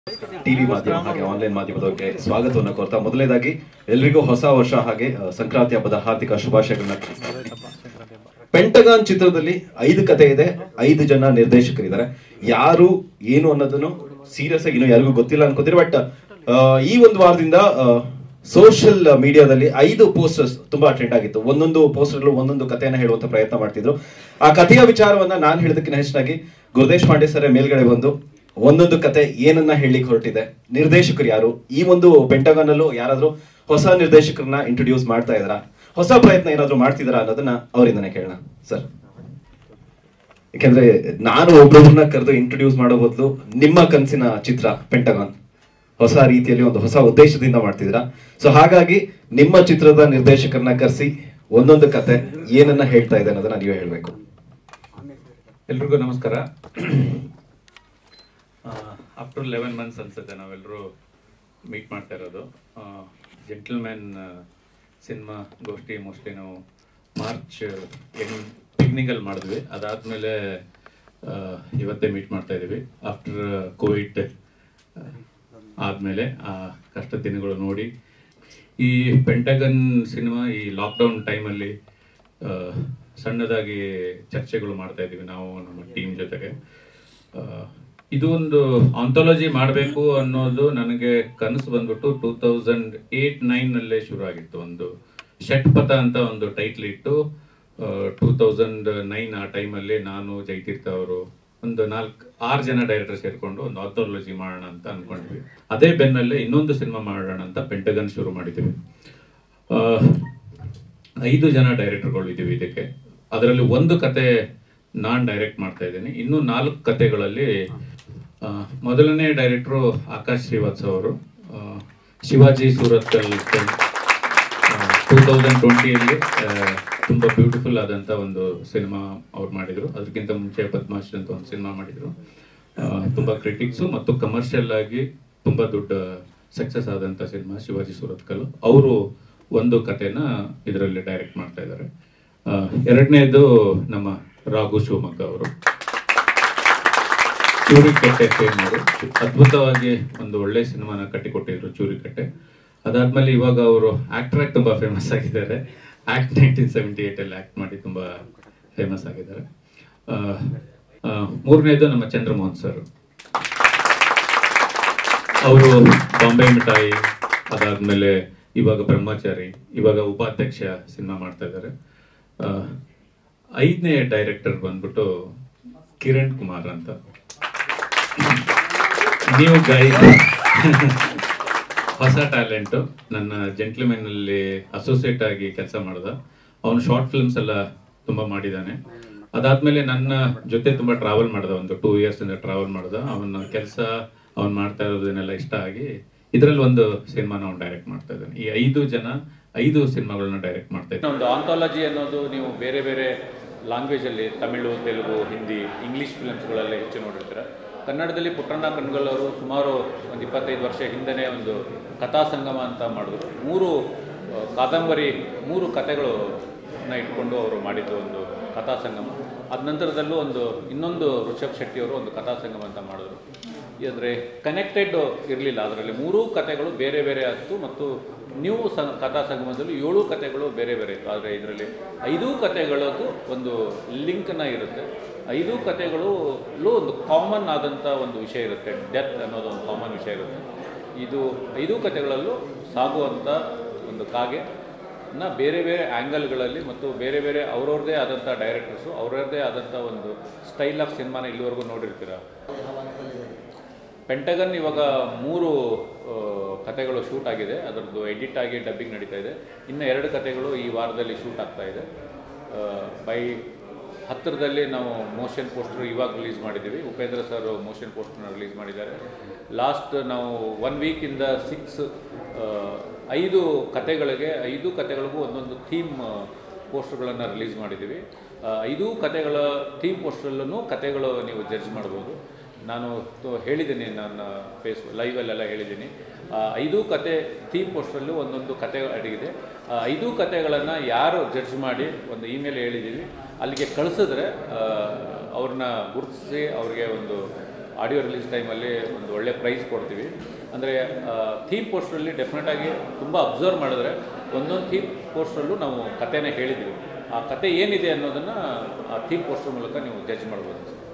TV ಮಾಧ್ಯಮ ಹಾಗೆ online ಮಾಧ್ಯಮದವರಿಗೆ ಸ್ವಾಗತವನ್ನು ಕೋರ್ತಾ ಮೊದಲನೇದಾಗಿ ಎಲ್ರಿಗೂ ಹೊಸ ವರ್ಷ ಹಾಗೆ ಆ, ಸಂಕ್ರಾಂತಿ ಹಬ್ಬದ ಹಾರ್ದಿಕ ಶುಭಾಶಯಗಳನ್ನ ಪೆಂಟಗಾನ್ ಚಿತ್ರದಲ್ಲಿ ಐದು ಕತೆ ಇದೆ ಐದು ಜನ ನಿರ್ದೇಶಕರಿದ್ದಾರೆ ಯಾರು ಏನು ಅನ್ನೋದನ್ನು ಸೀರಿಯಸ್ ಆಗಿ ಇನ್ನೂ ಯಾರಿಗೂ ಗೊತ್ತಿಲ್ಲ ಅನ್ಕೋತೀರಿ ಬಟ್ ಈ ಒಂದು ವಾರದಿಂದ ಸೋಷಿಯಲ್ ಮೀಡಿಯಾದಲ್ಲಿ ಐದು ಪೋಸ್ಟರ್ಸ್ ತುಂಬಾ ಟ್ರೆಂಡ್ ಆಗಿತ್ತು ಒಂದೊಂದು ಪೋಸ್ಟರ್ ಒಂದೊಂದು ಕಥೆಯನ್ನ ಹೇಳುವಂತ ಪ್ರಯತ್ನ ಮಾಡ್ತಿದ್ರು ಆ ಕಥೆಯ ವಿಚಾರವನ್ನ ನಾನು ಹೇಳೋದಕ್ಕಿಂತ ಹೆಚ್ಚಾಗಿ ಗುರುದೇಶ್ ಪಾಂಡೆ ಸರ್ ಮೇಲ್ಗಡೆ ಬಂದು ಒಂದೊಂದು ಕತೆ ಏನನ್ನ ಹೇಳಲಿಕ್ಕೆ ಹೊರಟಿದೆ ನಿರ್ದೇಶಕರು ಯಾರು ಈ ಒಂದು ಪೆಂಟಗಾನ್ ಅಲ್ಲೂ ಯಾರಾದ್ರೂ ಹೊಸ ನಿರ್ದೇಶಕರನ್ನ ಇಂಟ್ರೊಡ್ಯೂಸ್ ಮಾಡ್ತಾ ಇದಾರಾ ಹೊಸ ಪ್ರಯತ್ನ ಏನಾದ್ರು ಮಾಡ್ತಿದಾರಾ ಅನ್ನೋದನ್ನ ಅವರಿಂದನೇ ಕೇಳೋಣ ಸರ್ ಯಾಕೆಂದ್ರೆ ನಾನು ಒಬ್ಬೊಬ್ಬರನ್ನ ಕರೆದು ಇಂಟ್ರೊಡ್ಯೂಸ್ ಮಾಡೋ ಬದಲು ನಿಮ್ಮ ಕನಸಿನ ಚಿತ್ರ ಪೆಂಟಗಾನ್ ಹೊಸ ರೀತಿಯಲ್ಲಿ ಒಂದು ಹೊಸ ಉದ್ದೇಶದಿಂದ ಮಾಡ್ತಿದ್ದೀರಾ ಸೊ ಹಾಗಾಗಿ ನಿಮ್ಮ ಚಿತ್ರದ ನಿರ್ದೇಶಕರನ್ನ ಕರೆಸಿ ಒಂದೊಂದು ಕತೆ ಏನನ್ನ ಹೇಳ್ತಾ ಇದೆ ಅನ್ನೋದನ್ನ ನೀವೇ ಹೇಳ್ಬೇಕು ಎಲ್ರಿಗೂ ನಮಸ್ಕಾರ ಆಫ್ಟರ್ ಲೆವೆನ್ ಮಂತ್ಸ್ ಅನ್ಸುತ್ತೆ ನಾವೆಲ್ಲರೂ ಮೀಟ್ ಮಾಡ್ತಾ ಇರೋದು ಜೆಂಟಲ್ಮ್ಯಾನ್ ಸಿನಿಮಾ ಗೋಷ್ಠಿ ಮೋಸ್ಟ್ಲಿ ನಾವು ಮಾರ್ಚ್ ಎಂಡ್ ಬಿಗ್ನಿಂಗಲ್ಲಿ ಮಾಡಿದ್ವಿ ಅದಾದಮೇಲೆ ಇವತ್ತೇ ಮೀಟ್ ಮಾಡ್ತಾ ಇದ್ದೀವಿ ಆಫ್ಟರ್ ಕೋವಿಡ್ ಆದಮೇಲೆ ಆ ಕಷ್ಟ ದಿನಗಳು ನೋಡಿ ಈ ಪೆಂಟಗನ್ ಸಿನಿಮಾ ಈ ಲಾಕ್ಡೌನ್ ಟೈಮಲ್ಲಿ ಸಣ್ಣದಾಗಿ ಚರ್ಚೆಗಳು ಮಾಡ್ತಾ ಇದ್ದೀವಿ ನಾವು ನಮ್ಮ ಟೀಮ್ ಜೊತೆಗೆ ಆ, ಇದು ಒಂದು ಆಂಥಾಲಜಿ ಮಾಡಬೇಕು ಅನ್ನೋದು ನನಗೆ ಕನಸು ಬಂದ್ಬಿಟ್ಟು ಟೂ ತೌಸಂಡ್ ಏಟ್ ನೈನ್ನಲ್ಲೇ ಶುರು ಆಗಿತ್ತು ಒಂದು ಷಟ್ಪಥ ಅಂತ ಒಂದು ಟೈಟ್ಲ್ ಇಟ್ಟು ಟೂ ತೌಸಂಡ್ ನೈನ್ ಆ ಟೈಮಲ್ಲಿ ನಾನು ಜಯತೀರ್ಥ ಅವರು ಒಂದು ನಾಲ್ಕು ಆರು ಜನ ಡೈರೆಕ್ಟರ್ ಸೇರ್ಕೊಂಡು ಒಂದು ಆಂಥಾಲಜಿ ಮಾಡೋಣ ಅಂತ ಅನ್ಕೊಂಡ್ವಿ ಅದೇ ಬೆನ್ನಲ್ಲೇ ಇನ್ನೊಂದು ಸಿನಿಮಾ ಮಾಡೋಣ ಅಂತ ಪೆಂಟಗನ್ ಶುರು ಮಾಡಿದ್ದೀವಿ ಆ, ಐದು ಜನ ಡೈರೆಕ್ಟರ್ಗಳು ಇದ್ದೀವಿ ಇದಕ್ಕೆ ಅದರಲ್ಲಿ ಒಂದು ಕತೆ ನಾನ್ ಡೈರೆಕ್ಟ್ ಮಾಡ್ತಾ ಇದ್ದೀನಿ ಇನ್ನು ನಾಲ್ಕು ಕತೆಗಳಲ್ಲಿ ಆ, ಮೊದಲನೇ ಡೈರೆಕ್ಟ್ರು ಆಕಾಶ್ ಶ್ರೀವಾತ್ಸ ಅವರು ಆ, ಶಿವಾಜಿ ಸೂರತ್ಕಲ್ ಟೂ ತೌಸಂಡ್ ಟ್ವೆಂಟಿಯಲ್ಲಿ ತುಂಬ ಬ್ಯೂಟಿಫುಲ್ ಆದಂಥ ಒಂದು ಸಿನಿಮಾ ಅವ್ರು ಮಾಡಿದ್ರು ಅದಕ್ಕಿಂತ ಮುಂಚೆ ಪದ್ಮಾಶ್ರೀ ಅಂತ ಒಂದು ಸಿನಿಮಾ ಮಾಡಿದ್ರು ಆ, ತುಂಬ ಕ್ರಿಟಿಕ್ಸು ಮತ್ತು ಕಮರ್ಷಿಯಲ್ ಆಗಿ ತುಂಬ ದೊಡ್ಡ ಸಕ್ಸಸ್ ಆದಂಥ ಸಿನಿಮಾ ಶಿವಾಜಿ ಸೂರತ್ಕಲ್ ಅವರು ಒಂದು ಕಥೆನ ಇದರಲ್ಲಿ ಡೈರೆಕ್ಟ್ ಮಾಡ್ತಾ ಇದ್ದಾರೆ ಆ, ಎರಡನೇದು ನಮ್ಮ ರಾಘು ಶಿವಮೊಗ್ಗ ಅವರು ಚೂರಿಕಟ್ಟೆ ಫೇಮ್ ಅವರು ಅದ್ಭುತವಾಗಿ ಒಂದು ಒಳ್ಳೆ ಸಿನಿಮಾನ ಕಟ್ಟಿಕೊಟ್ಟಿದ್ರು ಚೂರಿಕಟ್ಟೆ ಅದಾದ್ಮೇಲೆ ಇವಾಗ ಅವರು ಆಕ್ಟರ್ ಆಗಿ ತುಂಬಾ ಫೇಮಸ್ ಆಗಿದ್ದಾರೆ ಆಕ್ಟ್ ನೈನ್ಟೀನ್ ಸೆವೆಂಟಿ ಏಟ್ ಅಲ್ಲಿ ಆಕ್ಟ್ ಮಾಡಿ ತುಂಬಾ ಫೇಮಸ್ ಆಗಿದ್ದಾರೆ ಆ, ಆ, ಮೂರನೇದು ನಮ್ಮ ಚಂದ್ರಮೋಹನ್ ಸರ್ ಅವರು ಬಾಂಬೆ ಮಿಠಾಯಿ ಅದಾದ್ಮೇಲೆ ಇವಾಗ ಬ್ರಹ್ಮಚಾರಿ ಇವಾಗ ಉಪಾಧ್ಯಕ್ಷ ಸಿನಿಮಾ ಮಾಡ್ತಾ ಇದ್ದಾರೆ ಆ, ಐದನೇ ಡೈರೆಕ್ಟರ್ ಬಂದ್ಬಿಟ್ಟು ಕಿರಣ್ ಕುಮಾರ್ ಅಂತ ನೀವು ಗೈ ಹೊಸ ಟ್ಯಾಲೆಂಟ್ ನನ್ನ ಜೆಂಟ್ಲ್ಮೆನ್ ಅಲ್ಲಿ ಅಸೋಸಿಯೇಟ್ ಆಗಿ ಕೆಲಸ ಮಾಡ್ದ ಅವನು ಶಾರ್ಟ್ ಫಿಲ್ಮ್ಸ್ ಎಲ್ಲ ತುಂಬಾ ಮಾಡಿದ್ದಾನೆ ಅದಾದ್ಮೇಲೆ ನನ್ನ ಜೊತೆ ತುಂಬಾ ಟ್ರಾವೆಲ್ ಮಾಡ್ದ ಒಂದು ಟೂ ಇಯರ್ಸ್ ಇಂದ ಟ್ರಾವೆಲ್ ಮಾಡ್ದ ಅವನ ಕೆಲಸ ಅವ್ನು ಮಾಡ್ತಾ ಇರೋದನ್ನೆಲ್ಲ ಇಷ್ಟ ಆಗಿ ಇದರಲ್ಲಿ ಒಂದು ಸಿನಿಮಾನ ಅವ್ನು ಡೈರೆಕ್ಟ್ ಮಾಡ್ತಾ ಇದ್ದಾನೆ ಈ ಐದು ಜನ ಐದು ಸಿನಿಮಾಗಳನ್ನ ಡೈರೆಕ್ಟ್ ಮಾಡ್ತಾ ಇದ್ದಾನೆ ಒಂದು ಆಂಥಾಲಜಿ ಅನ್ನೋದು ನೀವು ಬೇರೆ ಬೇರೆ ಲ್ಯಾಂಗ್ವೇಜಲ್ಲಿ ತಮಿಳು ತೆಲುಗು ಹಿಂದಿ ಇಂಗ್ಲೀಷ್ ಫಿಲಮ್ಸ್ಗಳಲ್ಲಿ ಹೆಚ್ಚು ನೋಡಿರ್ತೀರ ಕನ್ನಡದಲ್ಲಿ ಪುಟ್ಟಣ್ಣ ಕಣ್ಗಲ್ ಅವರು ಸುಮಾರು ಒಂದು ಇಪ್ಪತ್ತೈದು ವರ್ಷ ಹಿಂದೆನೇ ಒಂದು ಕಥಾ ಸಂಗಮ ಅಂತ ಮಾಡಿದ್ರು ಮೂರು ಆ, ಕಾದಂಬರಿ ಮೂರು ಕಥೆಗಳನ್ನ ಇಟ್ಕೊಂಡು ಅವರು ಮಾಡಿದ್ದು ಒಂದು ಕಥಾ ಸಂಗಮ ಅದ ನಂತರದಲ್ಲೂ ಒಂದು ಇನ್ನೊಂದು ಋಷಭ್ ಶೆಟ್ಟಿ ಅವರು ಒಂದು ಕಥಾ ಸಂಗಮ ಅಂತ ಮಾಡಿದ್ರು ಅಂದರೆ ಕನೆಕ್ಟೆಡ್ ಇರಲಿಲ್ಲ ಅದರಲ್ಲಿ ಮೂರೂ ಕಥೆಗಳು ಬೇರೆ ಬೇರೆ ಆಯಿತು ಮತ್ತು ನೀವು ಸ ಕಥಾ ಸಂಗಮದಲ್ಲಿ ಏಳು ಕಥೆಗಳು ಬೇರೆ ಬೇರೆ ಇತ್ತು ಆದರೆ ಇದರಲ್ಲಿ ಐದೂ ಕಥೆಗಳದ್ದು ಒಂದು ಲಿಂಕ್ನ ಇರುತ್ತೆ ಐದೂ ಕಥೆಗಳಲ್ಲೂ ಒಂದು ಕಾಮನ್ ಆದಂಥ ಒಂದು ವಿಷಯ ಇರುತ್ತೆ ಡೆತ್ ಅನ್ನೋದು ಒಂದು ಕಾಮನ್ ವಿಷಯ ಇರುತ್ತೆ ಇದು ಐದೂ ಕಥೆಗಳಲ್ಲೂ ಸಾಗುವಂಥ ಒಂದು ಕಾಗೆ ನ ಬೇರೆ ಬೇರೆ ಆ್ಯಂಗಲ್ಗಳಲ್ಲಿ ಮತ್ತು ಬೇರೆ ಬೇರೆ ಅವ್ರವ್ರದ್ದೇ ಆದಂಥ ಡೈರೆಕ್ಟರ್ಸು ಅವ್ರವ್ರದ್ದೇ ಆದಂಥ ಒಂದು ಸ್ಟೈಲ್ ಆಫ್ ಸಿನಿಮಾನ ಇಲ್ಲಿವರೆಗೂ ನೋಡಿರ್ತೀರ ಪೆಂಟಗನ್ ಇವಾಗ ಮೂರು ಆ, ಕಥೆಗಳು ಶೂಟ್ ಆಗಿದೆ ಅದರದ್ದು ಎಡಿಟ್ ಆಗಿ ಡಬ್ಬಿಂಗ್ ನಡೀತಾ ಇದೆ ಇನ್ನು ಎರಡು ಕಥೆಗಳು ಈ ವಾರದಲ್ಲಿ ಶೂಟ್ ಆಗ್ತಾ ಇದೆ ಬೈ ಹತ್ತಿರದಲ್ಲಿ ನಾವು ಮೋಷನ್ ಪೋಸ್ಟರ್ ಇವಾಗ ರಿಲೀಸ್ ಮಾಡಿದ್ದೀವಿ ಉಪೇಂದ್ರ ಸರ್ ಮೋಷನ್ ಪೋಸ್ಟರ್ನ ರಿಲೀಸ್ ಮಾಡಿದ್ದಾರೆ ಲಾಸ್ಟ್ ನಾವು ಒನ್ ವೀಕಿಂದ ಸಿಕ್ಸ್ ಐದು ಕತೆಗಳಿಗೆ ಐದು ಕತೆಗಳಿಗೂ ಒಂದೊಂದು ಥೀಮ್ ಪೋಸ್ಟರ್ಗಳನ್ನು ರಿಲೀಸ್ ಮಾಡಿದ್ದೀವಿ ಆ, ಐದೂ ಕತೆಗಳ ಥೀಮ್ ಪೋಸ್ಟರಲ್ಲೂ ಕತೆಗಳು ನೀವು ಜಡ್ಜ್ ಮಾಡ್ಬೋದು ನಾನು ತು- ಹೇಳಿದ್ದೀನಿ ನನ್ನ ಫೇಸ್ ಲೈವಲ್ಲೆಲ್ಲ ಹೇಳಿದ್ದೀನಿ ಆ, ಐದೂ ಕತೆ ಥೀಮ್ ಪೋಸ್ಟರಲ್ಲೂ ಒಂದೊಂದು ಕತೆ ಅಡಗಿದೆ ಆ, ಐದೂ ಕತೆಗಳನ್ನು ಯಾರು ಜಡ್ಜ್ ಮಾಡಿ ಒಂದು ಇಮೇಲ್ ಹೇಳಿದ್ದೀವಿ ಅಲ್ಲಿಗೆ ಕಳಿಸಿದ್ರೆ ಅವ್ರನ್ನ ಗುರುತಿಸಿ ಅವ್ರಿಗೆ ಒಂದು ಆಡಿಯೋ ರಿಲೀಸ್ ಟೈಮಲ್ಲಿ ಒಂದು ಒಳ್ಳೆ ಪ್ರೈಸ್ ಕೊಡ್ತೀವಿ ಅಂದರೆ ಥೀಮ್ ಪೋಸ್ಟ್ರಲ್ಲಿ ಡೆಫಿನೆಟಾಗಿ ತುಂಬ ಅಬ್ಸರ್ವ್ ಮಾಡಿದ್ರೆ ಒಂದೊಂದು ಥೀಮ್ ಪೋಸ್ಟ್ರಲ್ಲೂ ನಾವು ಕಥೆನ ಹೇಳಿದ್ದೀವಿ ಆ ಕತೆ ಏನಿದೆ ಅನ್ನೋದನ್ನು ಆ ಥೀಮ್ ಪೋಸ್ಟರ್ ಮೂಲಕ ನೀವು ಜಡ್ಜ್ ಮಾಡ್ಬೋದು ಸರ್